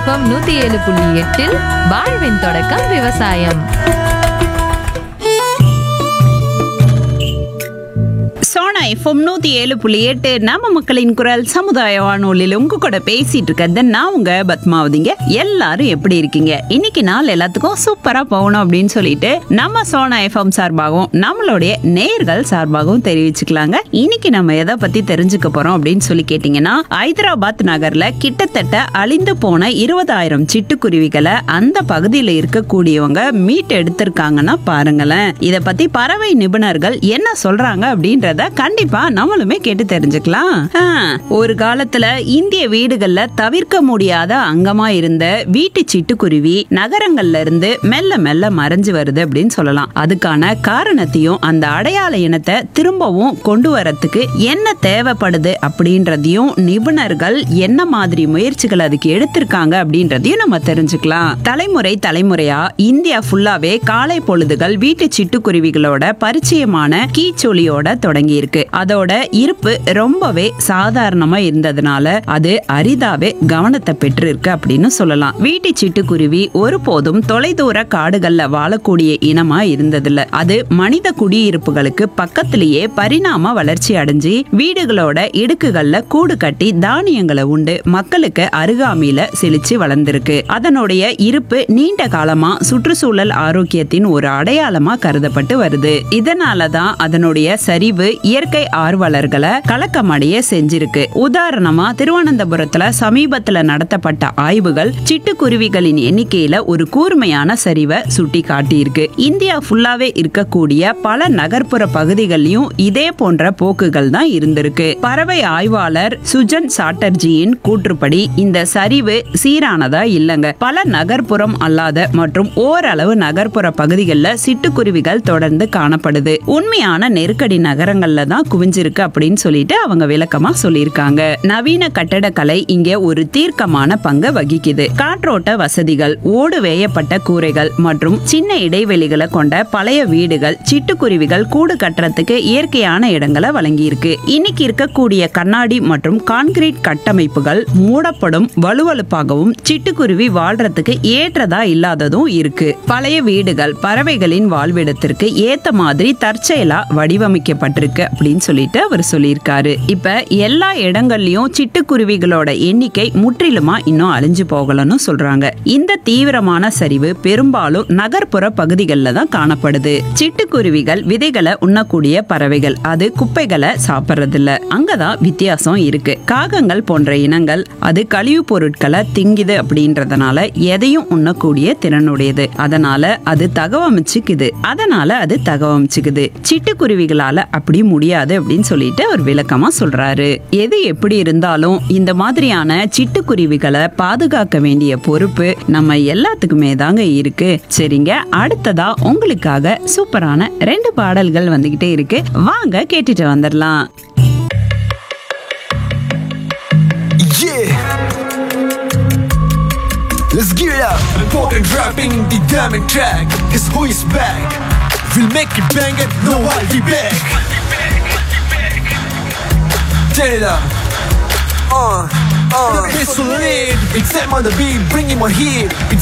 FM நூத்தி ஏழு புள்ளி எட்டில் வாழ்வின் தொடக்கம் விவசாயம் சோனா எஃப்எம் நூத்தி ஏழு புள்ளி எட்டு நம்ம மக்களின் குரல் சமுதாய வானொலியில் உங்க கூட பேசிட்டு இருக்கிறது நான் உங்க பத்மாவதிங்க எல்லாரும் எப்படி இருக்கீங்க இன்னைக்கு நாள் எல்லாத்துக்கும் சூப்பரா போகணும் அப்படின்னு சொல்லிட்டு நம்ம சோனா எஃப்எம் சார்பாகவும் நம்மளுடைய நேர்கள் சார்பாகவும் தெரிவிச்சுக்கலாங்க இன்னைக்கு நம்ம எதை பத்தி தெரிஞ்சுக்க போறோம் அப்படின்னு சொல்லி கேட்டீங்கன்னா ஹைதராபாத் நகர்ல கிட்டத்தட்ட அழிந்து போன இருபதாயிரம் சிட்டுக்குருவிகளை அந்த பகுதியில் இருக்கக்கூடியவங்க மீட் எடுத்திருக்காங்கன்னா பாருங்களேன் இத பத்தி பறவை நிபுணர்கள் என்ன சொல்றாங்க அப்படின்றத கண்டிப்பா நம்மளுமே கேட்டு தெரிஞ்சுக்கலாம் ஆ, ஒரு காலத்துல இந்திய வீடுகள்ல தவிர்க்க முடியாத அங்கமா இருந்த வீட்டு சிட்டுக்குருவி நகரங்கள்ல இருந்து மெல்ல மெல்ல மறைஞ்சு வருது அப்படின்னு சொல்லலாம் அதுக்கான காரணத்தையும் அந்த அடையாள இனத்தை திரும்பவும் கொண்டு வரத்துக்கு என்ன தேவைப்படுது அப்படின்றதையும் நிபுணர்கள் என்ன மாதிரி முயற்சிகள் அதுக்கு எடுத்திருக்காங்க அப்படின்றதையும் நம்ம தெரிஞ்சுக்கலாம் தலைமுறை தலைமுறையா இந்தியா ஃபுல்லாவே காலை பொழுதுகள் வீட்டு சிட்டுக்குருவிகளோட பரிச்சயமான கீச்சொலியோட தொடங்கி இருக்கு அதோட இருப்பு ரொம்பவே சாதாரணமா இருந்ததுனால அது அரிதாவே கவனத்தை பெற்றிருக்கு அப்படின்னு சொல்லலாம் வீட்டு சிட்டுக்குருவி ஒருபோதும் தொலைதூர காடுகள்ல வாழக்கூடிய இனமா இருந்ததில்ல அது மனித குடியிருப்புகளுக்கு பக்கத்திலேயே பரிணாம வளர்ச்சி அடைஞ்சு வீடுகளோட இடுக்குகள்ல கூடு கட்டி தானியங்களை உண்டு மக்களுக்கு அருகாமையில செழிச்சு வளர்ந்திருக்கு அதனுடைய இருப்பு நீண்ட காலமா சுற்றுச்சூழல் ஆரோக்கியத்தின் ஒரு அடையாளமா கருதப்பட்டு வருது இதனாலதான் அதனுடைய சரிவு இயற்கை ஆர்வலர்களை கலக்கமடைய செஞ்சிருக்கு உதாரணமா திருவனந்தபுரத்துல சமீபத்துல நடத்தப்பட்ட ஆய்வுகள் சிட்டுக்குருவிகளின் எண்ணிக்கையில ஒரு கூர்மையான சரிவை சுட்டி காட்டியிருக்கு இந்தியா ஃபுல்லாவே இருக்கக்கூடிய பல நகர்ப்புற பகுதிகளிலும் இதே போன்ற போக்குகள் தான் இருந்திருக்கு பறவை ஆய்வாளர் சுஜன் சாட்டர்ஜியின் கூற்றுப்படி இந்த சரிவு சீரானதா இல்லைங்க பல நகர்ப்புறம் அல்லாத மற்றும் ஓரளவு நகர்ப்புற பகுதிகளில் சிட்டுக்குருவிகள் தொடர்ந்து காணப்படுது உண்மையான நெருக்கடி நகரங்கள்ல தான் குவிஞ்சிருக்கு அப்படின்னு சொல்லிட்டு அவங்க விளக்கமா சொல்லியிருக்காங்க நவீன கட்டடக்கலை இங்க ஒரு தீர்க்கமான பங்கு வகிக்குது காற்றோட்ட வசதிகள் ஓடு வேயப்பட்ட கூரைகள் மற்றும் சின்ன இடைவெளிகளை கொண்ட பழைய வீடுகள் சிட்டுக்குருவிகள் கூடு கட்டுறதுக்கு இயற்கையான இடங்களை வழங்கியிருக்கு இன்னைக்கு இருக்கக்கூடிய கண்ணாடி மற்றும் கான்கிரீட் கட்டமைப்புகள் மூடப்படும் வலுவழுப்பாகவும் சிட்டுக்குருவி வாழ்றதுக்கு ஏற்றதா இல்லாததும் இருக்கு பழைய வீடுகள் பறவைகளின் வாழ்விடத்திற்கு ஏத்த மாதிரி தற்செயலா வடிவமைக்கப்பட்டிருக்கு அப்படின்னு சொல்லிட்டு அவர் சொல்லியிருக்காரு இப்ப எல்லா இடங்கள்லயும் சிட்டுக்குருவிகளோட எண்ணிக்கை முற்றிலுமா இன்னும் அழிஞ்சு போகலன்னு சொல்றாங்க இந்த தீவிரமான சரிவு பெரும்பாலும் நகர்ப்புற பகுதிகளில் தான் காணப்படுது சிட்டுக்குருவிகள் விதைகளை உண்ணக்கூடிய பறவைகள் அது குப்பைகளை சாப்பிட்றதில்ல அங்கதான் வித்தியாசம் இருக்கு காகங்கள் போன்ற இனங்கள் அது கழிவுப் பொருட்களை திங்குது அப்படின்றதுனால எதையும் உண்ணக்கூடிய திறனுடையது அதனால அது தகவமைச்சுக்குது அதனால அது தகவமைச்சுக்குது சிட்டுக்குருவிகளால அப்படி முடியாது அப்படின்னு சொல்லிட்டு அவர் விளக்கமா சொல்றாரு எது எப்படி இருந்தாலும் இந்த மாதிரியான சிட்டுக்குருவிகளை பாதுகாக்க வேண்டிய பொறுப்பு நம்ம எல்லாத்துக்குமே தாங்க இருக்கு சரிங்க அடுத்ததா உங்களுக்காக சூப்பரான ரெண்டு பாடல்கள் வந்துகிட்டே இருக்கு வாங்க கேட்டுட்டு வந்துடலாம் Yeah. Let's gear it up. Important dropping the diamond track. Cause who is back? We'll make it bang it, no I'll be back. Turn it up. Uh, uh. It's so lit. It's them on the beat, bringing my heat. It's